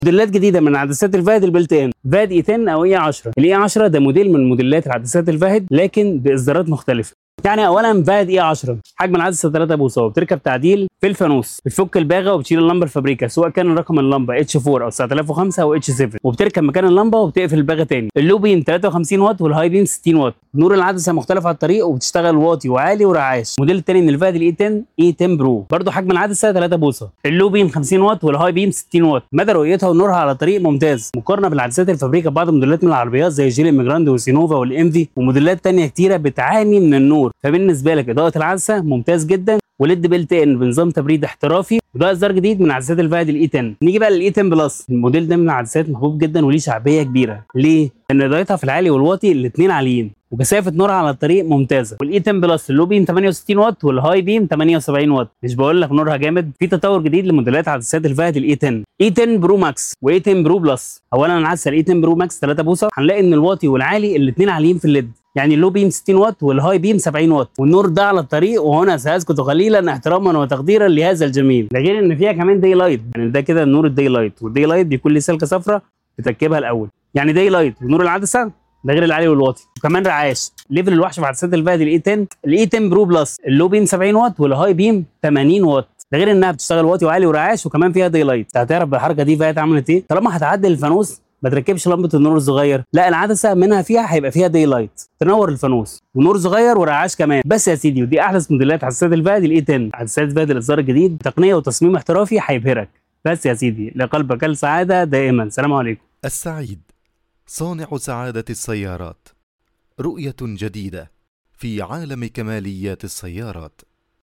موديلات جديده من عدسات الفاهد البلت ان فاد اي 10 او اي 10 الاي 10 ده موديل من موديلات العدسات الفاهد لكن باصدارات مختلفه يعني اولا فاد اي 10 حجم العدسه 3 بوصه وبتركب تعديل في الفانوس بتفك الباغه وبتشيل اللمبه الفابريكا سواء كان رقم اللمبه اتش 4 او 9005 او اتش 7 وبتركب مكان اللمبه وبتقفل الباغه تاني اللو بيم 53 واط والهاي بيم 60 واط نور العدسه مختلف على الطريق وبتشتغل واطي وعالي ورعاش الموديل الثاني من الفاد الاي 10 اي 10 برو برضه حجم العدسه 3 بوصه اللو بيم 50 واط والهاي بيم 60 واط مدى رؤيتها ونورها على الطريق ممتاز مقارنه بالعدسات الفابريكا بعض الموديلات من العربيات زي جيل ميجراند وسينوفا والانفي وموديلات ثانيه كتيره بتعاني من النور فبالنسبه لك اضاءه العدسه ممتاز جدا وليد بيلت ان بنظام تبريد احترافي وده اصدار جديد من عدسات الفايد الاي 10 نيجي بقى للاي 10 بلس الموديل ده من العدسات محبوب جدا وليه شعبيه كبيره ليه لان اضاءتها في العالي والواطي الاثنين عاليين وكثافه نورها على الطريق ممتازه والاي 10 بلس اللو بيم 68 واط والهاي بيم 78 واط مش بقول لك نورها جامد في تطور جديد لموديلات عدسات الفهد الاي 10 اي 10 برو ماكس واي 10 برو بلس اولا العدسه الاي 10 برو ماكس 3 بوصه هنلاقي ان الواطي والعالي الاثنين عاليين في الليد يعني اللو بيم 60 واط والهاي بيم 70 واط والنور ده على الطريق وهنا ساسكت قليلا احتراما وتقديرا لهذا الجميل ده غير ان فيها كمان داي لايت يعني ده كده نور الداي لايت والداي لايت بيكون ليه سلكه صفراء بتركبها الاول يعني داي لايت ونور العدسه ده غير العالي والواطي وكمان رعاش ليفل الوحش في عدسات الفهد الاي 10 الاي 10 برو بلس اللو بيم 70 واط والهاي بيم 80 واط ده غير انها بتشتغل واطي وعالي ورعاش وكمان فيها داي لايت هتعرف بالحركه دي فهد عملت ايه طالما هتعدل الفانوس ما تركبش لمبه النور الصغير لا العدسه منها فيها هيبقى فيها داي لايت تنور الفانوس ونور صغير ورعاش كمان بس يا سيدي ودي احدث موديلات عدسات الفهد الاي 10 عدسات الفهد الاصدار الجديد تقنيه وتصميم احترافي هيبهرك بس يا سيدي لقلبك السعاده دائما سلام عليكم السعيد صانع سعادة السيارات رؤية جديدة في عالم كماليات السيارات